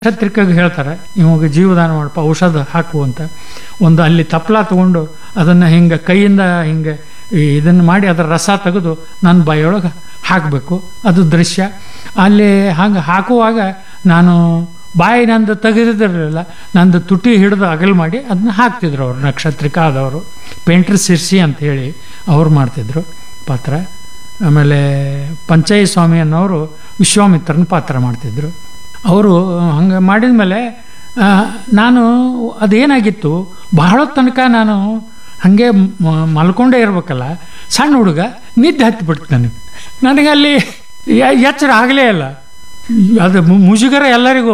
ಕ್ಷತ್ರಿಕಾಗ ಹೇಳ್ತಾರೆ ಇವಾಗ ಜೀವದಾನ ಮಾಡಪ್ಪ ಔಷಧ ಹಾಕು ಅಂತ ಒಂದು ಅಲ್ಲಿ ತಪ್ಪಲ ತಗೊಂಡು ಅದನ್ನು ಹಿಂಗೆ ಕೈಯಿಂದ ಹಿಂಗೆ ಈ ಇದನ್ನು ಮಾಡಿ ಅದರ ರಸ ತೆಗೆದು ನನ್ನ ಬಾಯಿಯೊಳಗೆ ಹಾಕಬೇಕು ಅದು ದೃಶ್ಯ ಅಲ್ಲಿ ಹಂಗೆ ಹಾಕುವಾಗ ನಾನು ಬಾಯಿ ನಂದು ತೆಗೆದಿರಲಿಲ್ಲ ನಂದು ತುಟಿ ಹಿಡಿದು ಅಗಲ್ ಮಾಡಿ ಅದನ್ನ ಹಾಕ್ತಿದ್ರು ಅವರು ನಕ್ಷತ್ರಿಕ ಆದವರು ಪೇಂಟ್ರ್ ಸಿರ್ಸಿ ಅಂತ ಹೇಳಿ ಅವ್ರು ಮಾಡ್ತಿದ್ರು ಪಾತ್ರ ಆಮೇಲೆ ಪಂಚಾಯಿ ಸ್ವಾಮಿ ಅನ್ನೋರು ವಿಶ್ವಾಮಿತ್ರನ ಪಾತ್ರ ಮಾಡ್ತಿದ್ರು ಅವರು ಹಂಗೆ ಮಾಡಿದ ಮೇಲೆ ನಾನು ಅದೇನಾಗಿತ್ತು ಬಹಳ ತನಕ ನಾನು ಹಾಗೆ ಮ- ಮಲ್ಕೊಂಡೇ ಇರ್ಬೇಕಲ್ಲ ಸಣ್ಣ ಹುಡುಗ ನಿದ್ದೆ ಹತ್ತಿಬಿಡ್ತು ನನಗೆ ನನಗೆ ಅಲ್ಲಿ ಯ- ಎಚ್ಚರ ಆಗಲೇ ಇಲ್ಲ ಅದು ಮು- ಮುಜುಗರ ಎಲ್ಲರಿಗೂ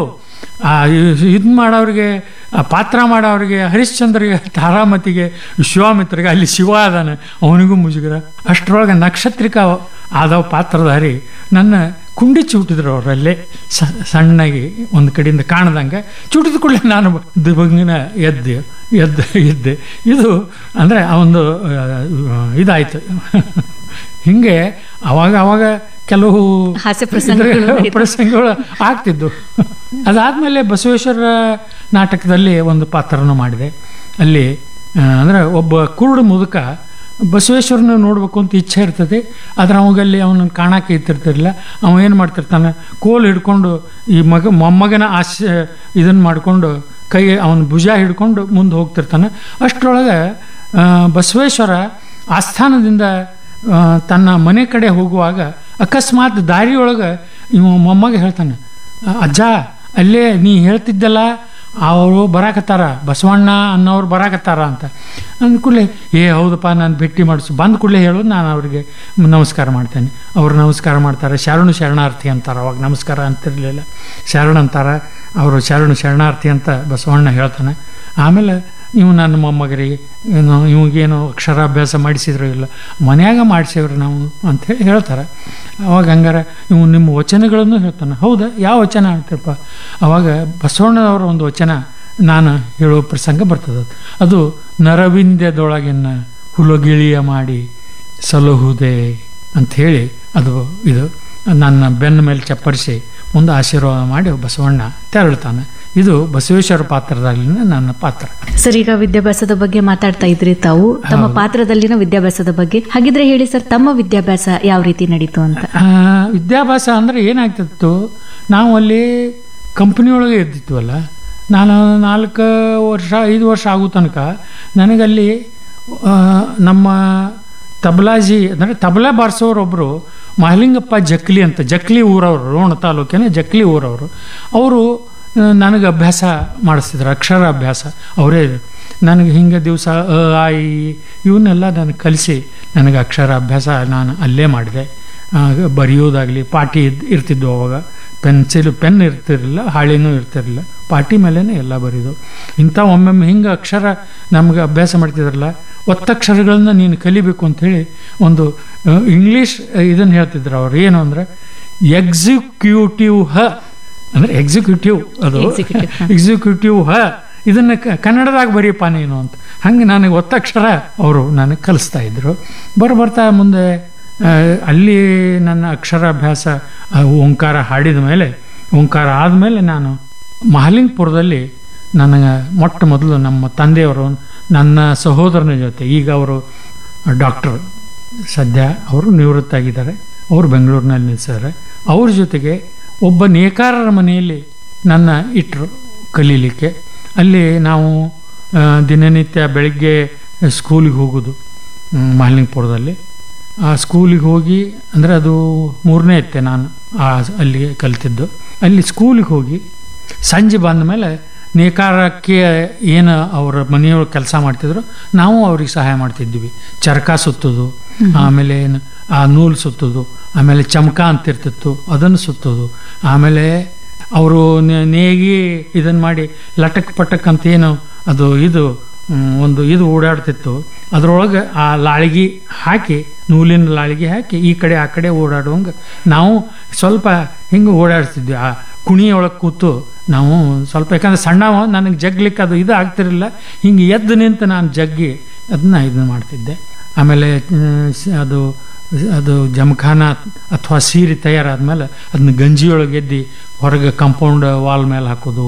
ಇದು ಮಾಡೋರಿಗೆ ಆ ಪಾತ್ರ ಮಾಡೋರಿಗೆ ಹರಿಶ್ಚಂದ್ರಿಗೆ ತಾರಾಮತಿಗೆ ವಿಶ್ವಾಮಿತ್ರಿಗೆ ಅಲ್ಲಿ ಶಿವ ಅದಾನೆ ಅವನಿಗೂ ಮುಜುಗರ ಅಷ್ಟರೊಳಗೆ ನಕ್ಷತ್ರಿಕ ಆದವ ಪಾತ್ರಧಾರಿ ನನ್ನ ಕುಂಡಿ ಚೂಟಿದ್ರು ಅವರಲ್ಲೇ ಸಣ್ಣಗೆ ಒಂದು ಕಡೆಯಿಂದ ಕಾಣದಂಗೆ ಚೂಟಿದ ಕೂಡಲೇ ನಾನು ದಿವಂಗಿನ ಎದ್ದೆ ಎದ್ದು ಇದ್ದೆ ಇದು ಅಂದರೆ ಆ ಒಂದು ಆ, ಇದಾಯ್ತು ಹಿಂಗೆ ಅವಾಗ ಅವಾಗ ಕೆಲವು ಹಾಸ್ಯ ಪ್ರಸಂಗಗಳು ಇದ್ರ- ನಡೀತವೆ. ಪ್ರಸಂಗಗಳು ಆಗ್ತಿದ್ದು ಅದಾದಮೇಲೆ ಬಸವೇಶ್ವರ ನಾಟಕದಲ್ಲಿ ಒಂದು ಪಾತ್ರನೂ ಮಾಡಿದೆ ಅಲ್ಲಿ ಆ, ಅಂದ್ರೆ ಒಬ್ಬ ಕುರುಡು ಮುದುಕ ಬಸವೇಶ್ವರನ ನೋಡ್ಬೇಕು ಅಂತ ಇಚ್ಛೆ ಇರ್ತದೆ ಆದ್ರೆ ಅವಾಗಲ್ಲಿ ಅವನ ಕಾಣಕ್ಕೆ ಇತ್ತಿರ್ತಿರ್ಲಿಲ್ಲ ಅವ ಏನು ಮಾಡ್ತಿರ್ತಾನೆ ಕೋಲ್ ಹಿಡ್ಕೊಂಡು ಈ ಮಗ ಮೊಮ್ಮಗನ ಆಶೆ ಇದನ್ನು ಮಾಡಿಕೊಂಡು ಕೈ ಅವನ ಭುಜ ಹಿಡ್ಕೊಂಡು ಮುಂದೆ ಹೋಗ್ತಿರ್ತಾನೆ ಅಷ್ಟರೊಳಗೆ ಆ, ಬಸವೇಶ್ವರ ಆಸ್ಥಾನದಿಂದ ಆ, ತನ್ನ ಮನೆ ಕಡೆ ಹೋಗುವಾಗ ಅಕಸ್ಮಾತ್ ದಾರಿಯೊಳಗೆ ಇವ ಮೊಮ್ಮಗ ಹೇಳ್ತಾನೆ "ಅ, ಅಜ್ಜ ಅಲ್ಲೇ ನೀ ಹೇಳ್ತಿದ್ದಲ್ಲ ಅವರು ಬರಾಕತ್ತಾರ ಬಸವಣ್ಣ ಅನ್ನೋರು ಬರಾಕತ್ತಾರ ಅಂತ ಅಂದ ಕೂಡಲೇ ಏ ಹೌದಪ್ಪ ನಾನು ಭೇಟಿ ಮಾಡಿಸು ಬಂದ ಕೂಡಲೇ ಹೇಳೋದು ನಾನು ಅವರಿಗೆ ನಮಸ್ಕಾರ ಮಾಡ್ತೇನೆ ಅವ್ರು ನಮಸ್ಕಾರ ಮಾಡ್ತಾರೆ ಶರಣು ಶರಣಾರ್ಥಿ ಅಂತಾರೆ ಅವಾಗ ನಮಸ್ಕಾರ ಅಂತಿರಲಿಲ್ಲ ಶರಣ ಅಂತಾರೆ ಅವರು ಶರಣು ಶರಣಾರ್ಥಿ ಅಂತ ಬಸವಣ್ಣ ಹೇಳ್ತಾನೆ ಆಮೇಲೆ ಇವು ನನ್ನ ಮೊಮ್ಮಗರಿಗೆ ಏನು ಇವಾಗೇನು ಅಕ್ಷರಾಭ್ಯಾಸ ಮಾಡಿಸಿದ್ರು ಇಲ್ಲ ಮನ್ಯಾಗ ಮಾಡಿಸೇವ್ರಿ ನಾವು ಅಂಥೇಳಿ ಹೇಳ್ತಾರೆ ಅವಾಗ ಹಂಗಾರೆ ಇವು ನಿಮ್ಮ ವಚನಗಳನ್ನು ಹೇಳ್ತಾನೆ ಹೌದಾ ಯಾವ ವಚನ ಅಂತೀರಪ್ಪ ಅವಾಗ ಬಸವಣ್ಣನವರ ಒಂದು ವಚನ ನಾನು ಹೇಳುವ ಪ್ರಸಂಗ ಬರ್ತದೆ ಅದು. ಅದು ನರವಿಂದ್ಯದೊಳಗಿನ ಹುಲಗಿಳಿಯ ಮಾಡಿ ಸಲಹುದೆ ಅಂಥೇಳಿ ಅದು ಇದು ನನ್ನ ಬೆನ್ನ ಮೇಲೆ ಚಪ್ಪರಿಸಿ ಮುಂದೆ ಆಶೀರ್ವಾದ ಮಾಡಿ ಬಸವಣ್ಣ ತೆರಳ್ತಾನೆ ಇದು ಬಸವೇಶ್ವರ ಪಾತ್ರದಲ್ಲಿನ ನನ್ನ ಪಾತ್ರ ಸರ್ ಈಗ ವಿದ್ಯಾಭ್ಯಾಸದ ಬಗ್ಗೆ ಮಾತಾಡ್ತಾ ಇದ್ರಿ ತಾವು ತಮ್ಮ ಪಾತ್ರದಲ್ಲಿನ ವಿದ್ಯಾಭ್ಯಾಸದ ಬಗ್ಗೆ ಹಾಗಿದ್ರೆ ಹೇಳಿ ಸರ್ ತಮ್ಮ ವಿದ್ಯಾಭ್ಯಾಸ ಯಾವ ರೀತಿ ನಡೀತು ಅಂತ ಆ, ವಿದ್ಯಾಭ್ಯಾಸ ಅಂದರೆ ಏನಾಗ್ತಿತ್ತು ನಾವು ಅಲ್ಲಿ ಕಂಪ್ನಿಯೊಳಗೆ ಇದ್ದಿದ್ವಲ್ಲ ನಾನು ನಾಲ್ಕು ವರ್ಷ ಐದು ವರ್ಷ ಆಗೋ ತನಕ ನನಗಲ್ಲಿ ಆ, ನಮ್ಮ ತಬಲಾಜಿ ಅಂದರೆ ತಬಲಾ ಬಾರಿಸೋರೊಬ್ಬರು ಮಹಲಿಂಗಪ್ಪ ಜಕ್ಲಿ ಅಂತ ಜಕ್ಲಿ ಊರವರು ರೋಣ ತಾಲೂಕಿನ ಜಕ್ಲಿ ಊರವರು ಅವರು ನನಗೆ ಅಭ್ಯಾಸ ಮಾಡಿಸ್ತಿದ್ರು ಅಕ್ಷರ ಅಭ್ಯಾಸ ಅವರೇ ನನಗೆ ಹಿಂಗೆ ದಿವಸ ಅ ಆ ಇ ಇವನ್ನೆಲ್ಲ ನನಗೆ ಕಲಿಸಿ ನನಗೆ ಅಕ್ಷರ ಅಭ್ಯಾಸ ನಾನು ಅಲ್ಲೇ ಮಾಡಿದೆ ಆ, ಬರೆಯೋದಾಗಲಿ ಪಾಟಿ ಇದ್- ಇರ್ತಿದ್ವು ಅವಾಗ ಪೆನ್ಸಿಲ್ ಪೆನ್ ಇರ್ತಿರಲಿಲ್ಲ ಹಾಳೆನೂ ಇರ್ತಿರಲಿಲ್ಲ ಪಾಟಿ ಮೇಲೇ ಎಲ್ಲ ಬರೆಯೋದು ಇಂಥ ಒಮ್ಮೊಮ್ಮೆ ಹಿಂಗೆ ಅಕ್ಷರ ನಮ್ಗೆ ಅಭ್ಯಾಸ ಮಾಡ್ತಿದ್ರಲ್ಲ ಒತ್ತಕ್ಷರಗಳನ್ನ ನೀನು ಕಲಿಬೇಕು ಅಂಥೇಳಿ ಒಂದು ಆ, ಇಂಗ್ಲೀಷ್ ಇದನ್ನು ಹೇಳ್ತಿದ್ರು ಅವ್ರು ಏನು ಅಂದರೆ ಎಕ್ಸಿಕ್ಯೂಟಿವ್ ಹ ಅಂದರೆ ಎಕ್ಸಿಕ್ಯೂಟಿವ್ ಅದು Executive, ಹ. ಎಕ್ಸಿಕ್ಯೂಟಿವ್ ಹ ಇದನ್ನು ಕ- ಕನ್ನಡದಾಗ ಬರೀಪ್ಪ ನೀನು ಅಂತ ಹಂಗೆ ನನಗೆ ಒತ್ತಕ್ಷರ ಅವರು ನನಗೆ ಕಲಿಸ್ತಾ ಇದ್ರು ಬರ ಬರ್ತಾ ಮುಂದೆ ಆ, ಅಲ್ಲಿ ನನ್ನ ಅಕ್ಷರಾಭ್ಯಾಸ ಆ, ಓಂಕಾರ ಹಾಡಿದ ಮೇಲೆ ಓಂಕಾರ ಆದಮೇಲೆ ನಾನು ಮಹಲಿಂಗಪುರದಲ್ಲಿ ನನಗೆ ಮೊಟ್ಟ ಮೊದಲು ನಮ್ಮ ತಂದೆಯವರು ನನ್ನ ಸಹೋದರನ ಜೊತೆ ಈಗ ಅವರು ಡಾಕ್ಟರ್ ಸದ್ಯ ಅವರು ನಿವೃತ್ತಾಗಿದ್ದಾರೆ ಅವರು ಬೆಂಗಳೂರಿನಲ್ಲಿ ನಿಲ್ಲಿಸಿದ್ದಾರೆ ಅವ್ರ ಜೊತೆಗೆ ಒಬ್ಬ ನೇಕಾರರ ಮನೆಯಲ್ಲಿ ನನ್ನ ಇಟ್ಟರು ಕಲೀಲಿಕ್ಕೆ ಅಲ್ಲಿ ನಾವು ಆ, ದಿನನಿತ್ಯ ಬೆಳಗ್ಗೆ ಸ್ಕೂಲಿಗೆ ಹೋಗೋದು ಹ್ಮ್, ಮಹಲಿಂಗಪುರದಲ್ಲಿ ಆ ಸ್ಕೂಲಿಗೆ ಹೋಗಿ ಅಂದರೆ ಅದು ಮೂರನೇ ಇತ್ತೆ ನಾನು ಆ ಅಲ್ಲಿಗೆ ಕಲಿತಿದ್ದು ಅಲ್ಲಿ ಸ್ಕೂಲಿಗೆ ಹೋಗಿ ಸಂಜೆ ಬಂದ ಮೇಲೆ ನೇಕಾರಕ್ಕೆ ಏನು ಅವರ ಮನೆಯೊಳಗೆ ಕೆಲಸ ಮಾಡ್ತಿದ್ರು ನಾವು ಅವ್ರಿಗೆ ಸಹಾಯ ಮಾಡ್ತಿದ್ವಿ ಚರಕ ಸುತ್ತೋದು ಆಮೇಲೆ ಏನು ಆ ನೂಲು ಸುತ್ತೋದು ಆಮೇಲೆ ಚಮಕ ಅಂತಿರ್ತಿತ್ತು ಅದನ್ನು ಸುತ್ತೋದು ಆಮೇಲೆ ಅವರು ನೇಗಿ ಇದನ್ನು ಮಾಡಿ ಲಟಕ್ ಪಟಕ್ ಅಂತ ಏನು ಅದು ಇದು ಹ್ಮ್, ಒಂದು ಇದು ಓಡಾಡ್ತಿತ್ತು ಅದರೊಳಗೆ ಆ ಲಾಳಿಗೆ ಹಾಕಿ ನೂಲಿನ ಲಾಳಿಗೆ ಹಾಕಿ ಈ ಕಡೆ ಆ ಕಡೆ ಓಡಾಡುವಂಗೆ ನಾವು ಸ್ವಲ್ಪ ಹಿಂಗೆ ಓಡಾಡ್ತಿದ್ವಿ ಆ ಕುಣಿಯೊಳಗೆ ಕೂತು ನಾವು ಸ್ವಲ್ಪ ಯಾಕಂದ್ರೆ ಸಣ್ಣವ ನನಗೆ ಜಗ್ಲಿಕ್ಕೆ ಅದು ಇದು ಆಗ್ತಿರಲಿಲ್ಲ ಹಿಂಗೆ ಎದ್ದು ನಿಂತು ನಾನು ಜಗ್ಗಿ ಅದನ್ನ ಇದನ್ನ ಮಾಡ್ತಿದ್ದೆ ಆಮೇಲೆ ಹ್ಮ್, ಸ- ಅದು ಅದು ಜಮಖಾನ ಅಥವಾ ಸೀರೆ ತಯಾರಾದ್ಮೇಲೆ ಅದನ್ನ ಗಂಜಿಯೊಳಗೆ ಎದ್ದಿ ಹೊರಗೆ ಕಾಂಪೌಂಡ್ ವಾಲ್ ಮೇಲೆ ಹಾಕೋದು